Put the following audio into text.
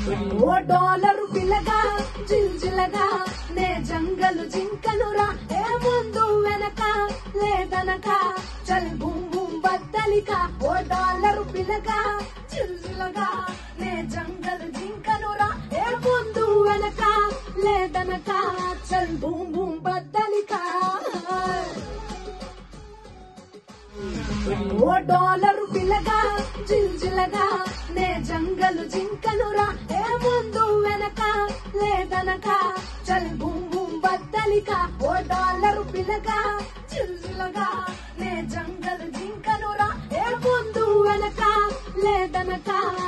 ఓ dollar పిల్లగా జిల్జిలగా నే జంగలు జింకనురా ఏ ముందు వెనక లేదనక చల్ బూమ్ బూమ్ బద్దలిక ఓ డాలరు పిల్లగా జిల్జిలగా నే జంగలు జింకనురా ఏ ముందు వెనక లేదనక చల్ బూమ్ బూమ్ బద్దలిక ఓ డాలరు పిల్లగా జిల్జిలగా నే జంగలు జింకనురా ఏ ముందు వెనక లేదనక చల్ బూమ్ బూమ్ బద్దలిక ఓ డాలరు పిల్లగా జిల్జిలగా నే జంగలు జింకనురా ఏ ముందు వెనక లేదనక